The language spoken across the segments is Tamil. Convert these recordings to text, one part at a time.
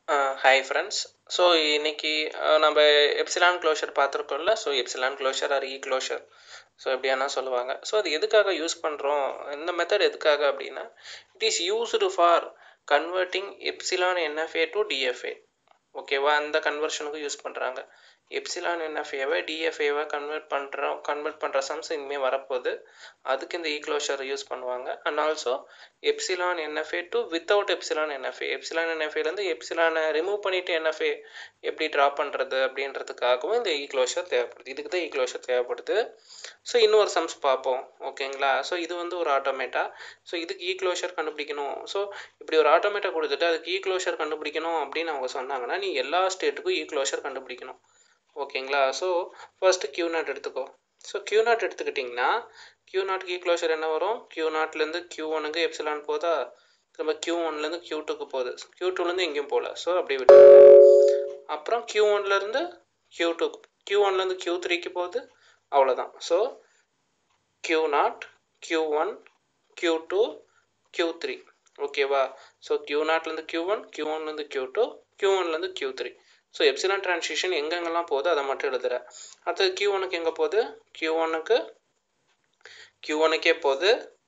ஹாய் ஃப்ரெண்ட்ஸ் ஸோ இன்னைக்கு அஹ், நம்ம எப்சிலான் க்ளோஷர் பார்த்துருக்கோம்ல so epsilon closure or E closure so எப்படியானா சொல்லுவாங்க ஸோ அது எதுக்காக யூஸ் பண்ணுறோம் இந்த மெத்தட் எதுக்காக அப்படின்னா it is used for converting epsilon NFA to DFA ஓகேவா அந்த கன்வர்ஷனுக்கு யூஸ் பண்ணுறாங்க எப்சிலான் என்எஃப்ஏவை டிஎஃப்ஏவை கன்வெர்ட் பண்ணுறோம் கன்வெர்ட் பண்ணுற சம்ஸ் இனிமேல் வரப்போகுது அதுக்கு இந்த ஈக்ளோஷர் யூஸ் பண்ணுவாங்க and also epsilon NFA to without epsilon NFA epsilon என்எஃப்ஏலேருந்து எப்சிலானை ரிமூவ் பண்ணிவிட்டு என்எஃப்ஏ எப்படி ட்ரா பண்ணுறது அப்படின்றதுக்காகவும் இந்த ஈக்ளோஷர் தேவைப்படுது இதுக்கு தான் ஈக்ளோஷர் தேவைப்படுது ஸோ இன்னொரு சம்ஸ் பார்ப்போம் ஓகேங்களா ஸோ இது வந்து ஒரு ஆட்டோமேட்டா ஸோ இதுக்கு ஈக்ளோஷர் கண்டுபிடிக்கணும் ஸோ இப்படி ஒரு ஆட்டோமேட்டா கொடுத்துட்டு அதுக்கு ஈக்ளோஷர் கண்டுபிடிக்கணும் அப்படின்னு அவங்க சொன்னாங்கன்னா நீ எல்லா ஸ்டேட்டுக்கும் ஈக்ளோஷர் கண்டுபிடிக்கணும் ஓகேங்களா ஸோ ஃபர்ஸ்ட் கியூ நாட் எடுத்துக்கோ ஸோ கியூ நாட் எடுத்துக்கிட்டிங்கன்னா கியூ நாட்டுக்கு ஈக்ளோஷர் என்ன வரும் கியூ நாட்லேருந்து கியூ ஒனுக்கு எப்சிலான் போதா திரும்ப கியூ ஒன்லேருந்து கியூ டூக்கு போகுது கியூ டூலேருந்து எங்கேயும் போகல ஸோ அப்படியே விட்டுருங்க அப்புறம் கியூ ஒன்லேருந்து கியூ டூ கியூ ஒன்லேருந்து கியூ த்ரீக்கு போகுது அவ்வளோதான் so Q naught Q one Q two Q three ஓகேவா ஸோ கியூ நாட்லேருந்து கியூ ஒன் கியூ ஒன்லேருந்து கியூ டூ கியூ ஒன்லேருந்து Q three so epsilon transition எங்கெங்கெல்லாம் போகுது அதை மட்டும் எழுதுறேன் அடுத்தது கியூ ஒனுக்கு எங்கே போகுது கியூ ஒனுக்கு கியூ ஒனுக்கே போகுது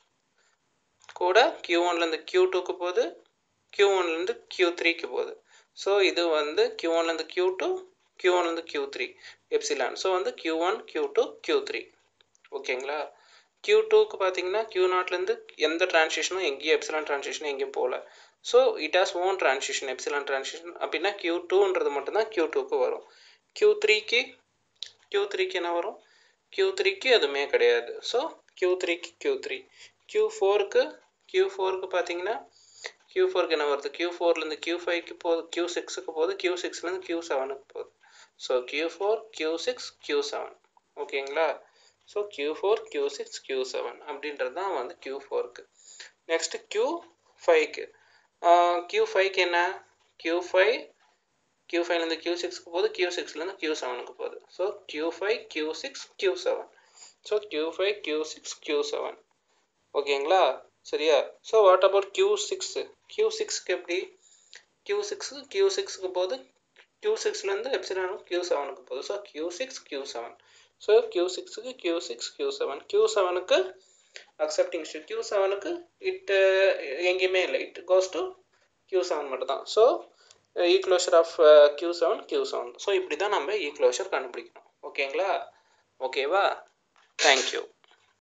கூட கியூ ஒன்லேருந்து கியூ டூக்கு போகுது கியூ ஒன்லேருந்து கியூ த்ரீக்கு போகுது ஸோ இது வந்து கியூ ஒன்லேருந்து கியூ டூ கியூ ஒன்லேருந்து கியூ த்ரீ எப்சிலான் ஸோ வந்து Q one Q two Q three ஓகேங்களா கியூ டூக்கு பார்த்தீங்கன்னா கியூ நாட்லேருந்து எந்த ட்ரான்சிஷனும் எங்கேயும் எப்சிலான் ட்ரான்சிஷனும் எங்கேயும் போகல so it has own transition epsilon transition அப்படின்னா கியூ டூன்றது மட்டும்தான் கியூ டூக்கு வரும் கியூ த்ரீக்கு கியூ த்ரீக்கு என்ன வரும் கியூ த்ரீக்கு எதுவுமே கிடையாது ஸோ கியூ த்ரீக்கு கியூ த்ரீ கியூ ஃபோருக்கு கியூ ஃபோருக்கு பார்த்தீங்கன்னா கியூ ஃபோருக்கு என்ன வருது கியூ ஃபோர்லேருந்து கியூ ஃபைவ்க்கு போகுது கியூ சிக்ஸுக்கு போகுது கியூ சிக்ஸ்லேருந்து கியூ செவனுக்கு போகுது so Q four Q six Q seven ஓகேங்களா so Q four Q six Q seven அப்படின்றது தான் வந்து கியூ ஃபோருக்கு நெக்ஸ்ட்டு கியூ ஃபைவ்க்கு கியூ ஃபைவ்க்கு என்ன கியூ ஃபைவ் கியூ ஃபைவ்லேருந்து கியூ சிக்ஸ்க்கு போகுது கியூ சிக்ஸ்லேருந்து கியூ செவனுக்கு போகுது so Q five Q six Q seven so Q five Q six Q seven ஓகேங்களா சரியா so what about Q six Q சிக்ஸ்க்கு எப்படி கியூ சிக்ஸு கியூ சிக்ஸ்க்கு போகுது கியூ சிக்ஸ்லேருந்து எப்சிலானுக்கு கியூ செவனுக்கு போகுது so Q six Q seven so Q சிக்ஸுக்கு Q six Q seven Q செவனுக்கு அக்செப்டிங் ஸ்டேட் கியூ செவனுக்கு இட் எங்கேயுமே இல்லை it goes to Q seven மட்டும் தான் so E closure of Q seven Q seven so இப்படி தான் நம்ம ஈக்ளோஷர் கண்டுபிடிக்கணும் ஓகேங்களா ஓகேவா தேங்க்யூ